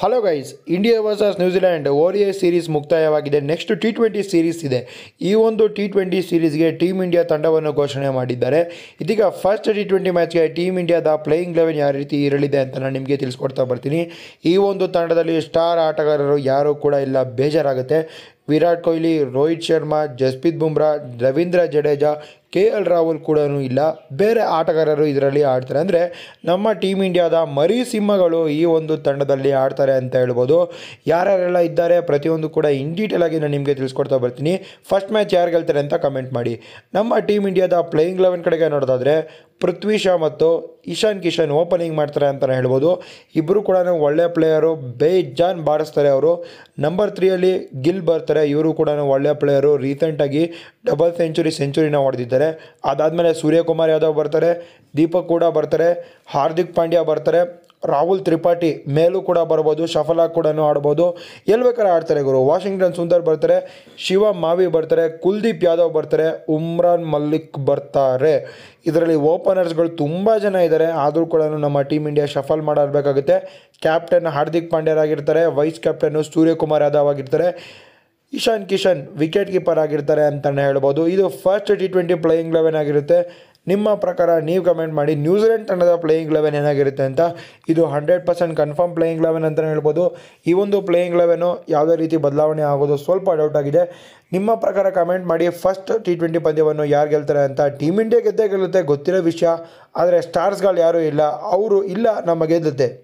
hello guys India versus New Zealand ಓರಿಯಾ series ಮುಕ್ತಾಯವಾಗಿದೆ next T twenty series ಇದೆ ಈ ಒಂದು ಟಿ ಟ್ವೆಂಟಿ ಸೀರೀಸ್ಗೆ ಟೀಮ್ ಇಂಡಿಯಾ ತಂಡವನ್ನು ಘೋಷಣೆ ಮಾಡಿದ್ದಾರೆ ಇದೀಗ ಫಸ್ಟ್ ಟಿ ಟ್ವೆಂಟಿ ಮ್ಯಾಚ್ಗೆ ಟೀಮ್ ಇಂಡಿಯಾದ ಪ್ಲೇಯಿಂಗ್ ಲೆವೆನ್ ಯಾವ ರೀತಿ ಇರಲಿದೆ ಅಂತ ನಾನು ನಿಮಗೆ ತಿಳಿಸ್ಕೊಡ್ತಾ ಬರ್ತೀನಿ ಈ ಒಂದು ತಂಡದಲ್ಲಿ ಸ್ಟಾರ್ ಆಟಗಾರರು ಯಾರೂ ಕೂಡ ಇಲ್ಲ ಬೇಜಾರಾಗುತ್ತೆ ವಿರಾಟ್ ಕೊಹ್ಲಿ ರೋಹಿತ್ ಶರ್ಮಾ ಜಸ್ಪ್ರೀತ್ ಬುಮ್ರಾ ರವೀಂದ್ರ ಜಡೇಜಾ ಕೆ ಎಲ್ ರಾಹುಲ್ ಕೂಡ ಇಲ್ಲ ಬೇರೆ ಆಟಗಾರರು ಇದರಲ್ಲಿ ಆಡ್ತಾರೆ ಅಂದರೆ ನಮ್ಮ ಟೀಮ್ ಇಂಡಿಯಾದ ಮರಿ ಸಿಂಹಗಳು ಈ ಒಂದು ತಂಡದಲ್ಲಿ ಆಡ್ತಾರೆ ಅಂತ ಹೇಳ್ಬೋದು ಯಾರ್ಯಾರೆಲ್ಲ ಇದ್ದಾರೆ ಪ್ರತಿಯೊಂದು ಕೂಡ ಇನ್ ಡೀಟೇಲ್ ಆಗಿ ನಾನು ನಿಮಗೆ ತಿಳಿಸ್ಕೊಡ್ತಾ ಬರ್ತೀನಿ ಫಸ್ಟ್ ಮ್ಯಾಚ್ ಯಾರು ಗೆಲ್ತಾರೆ ಅಂತ ಕಮೆಂಟ್ ಮಾಡಿ ನಮ್ಮ ಟೀಮ್ ಇಂಡಿಯಾದ ಪ್ಲೇಯಿಂಗ್ ಲೆವೆನ್ ಕಡೆಗೆ ನೋಡೋದಾದರೆ ಪೃಥ್ವಿ ಶಾ ಮತ್ತು ಇಶಾನ್ ಕಿಶನ್ ಓಪನಿಂಗ್ ಮಾಡ್ತಾರೆ ಅಂತಲೇ ಹೇಳ್ಬೋದು ಇಬ್ಬರು ಕೂಡ ಒಳ್ಳೆಯ ಪ್ಲೇಯರು ಬೇಜಾನ್ ಬಾರಿಸ್ತಾರೆ ಅವರು ನಂಬರ್ ತ್ರೀಯಲ್ಲಿ ಗಿಲ್ ಬರ್ತಾರೆ ಇವರು ಕೂಡ ಒಳ್ಳೆಯ ಪ್ಲೇಯರು ರೀಸೆಂಟಾಗಿ ಡಬಲ್ ಸೆಂಚುರಿ ಸೆಂಚುರಿನ ಹೊಡೆದಿದ್ದಾರೆ ಅದಾದಮೇಲೆ ಸೂರ್ಯಕುಮಾರ್ ಯಾದವ್ ಬರ್ತಾರೆ ದೀಪಕ್ ಕೂಡ ಬರ್ತಾರೆ ಹಾರ್ದಿಕ್ ಪಾಂಡ್ಯ ಬರ್ತಾರೆ ರಾಹುಲ್ ತ್ರಿಪಾಠಿ ಮೇಲೂ ಕೂಡ ಬರ್ಬೋದು ಶಫಲ ಕೂಡ ಆಡ್ಬೋದು ಎಲ್ಲಿ ಬೇಕಾದ್ರೆ ಆಡ್ತಾರೆ ಗುರು ವಾಷಿಂಗ್ಟನ್ ಸುಂದರ್ ಬರ್ತಾರೆ ಶಿವ ಮಾವಿ ಬರ್ತಾರೆ ಕುಲ್ದೀಪ್ ಯಾದವ್ ಬರ್ತಾರೆ ಉಮ್ರಾನ್ ಮಲ್ಲಿಕ್ ಬರ್ತಾರೆ ಇದರಲ್ಲಿ ಓಪನರ್ಸ್ಗಳು ತುಂಬ ಜನ ಇದ್ದಾರೆ ಆದರೂ ಕೂಡ ನಮ್ಮ ಟೀಮ್ ಇಂಡಿಯಾ ಶಫಲ್ ಮಾಡಬೇಕಾಗುತ್ತೆ ಕ್ಯಾಪ್ಟನ್ ಹಾರ್ದಿಕ್ ಪಾಂಡ್ಯರಾಗಿರ್ತಾರೆ ವೈಸ್ ಕ್ಯಾಪ್ಟನ್ನು ಸೂರ್ಯಕುಮಾರ್ ಯಾದವ್ ಆಗಿರ್ತಾರೆ ಇಶಾನ್ ಕಿಶನ್ ವಿಕೆಟ್ ಕೀಪರ್ ಆಗಿರ್ತಾರೆ ಅಂತಲೇ ಹೇಳ್ಬೋದು ಇದು first T twenty playing eleven ಆಗಿರುತ್ತೆ ನಿಮ್ಮ ಪ್ರಕಾರ ನೀವು ಕಮೆಂಟ್ ಮಾಡಿ ನ್ಯೂಜಿಲೆಂಡ್ ತಂಡದ ಪ್ಲೇಯಿಂಗ್ ಲೆವೆನ್ ಏನಾಗಿರುತ್ತೆ ಅಂತ ಇದು hundred percent confirm playing eleven ಅಂತಲೇ ಹೇಳ್ಬೋದು ಈ ಒಂದು ಪ್ಲೇಯಿಂಗ್ ಲೆವೆನು ಯಾವುದೇ ರೀತಿ ಬದಲಾವಣೆ ಆಗೋದು ಸ್ವಲ್ಪ ಡೌಟ್ ಆಗಿದೆ ನಿಮ್ಮ ಪ್ರಕಾರ ಕಮೆಂಟ್ ಮಾಡಿ ಫಸ್ಟ್ ಟಿ ಟ್ವೆಂಟಿ ಪಂದ್ಯವನ್ನು ಯಾರು ಗೆಲ್ತಾರೆ ಅಂತ ಟೀಮ್ ಇಂಡಿಯಾ ಗೆದ್ದೇ ಗೆಲ್ಲುತ್ತೆ ಗೊತ್ತಿರೋ ವಿಷಯ ಆದರೆ ಸ್ಟಾರ್ಸ್ಗಳು ಯಾರೂ ಇಲ್ಲ ಅವರು ಇಲ್ಲ ನಮ್ಮ ಗೆದ್ದುತ್ತೆ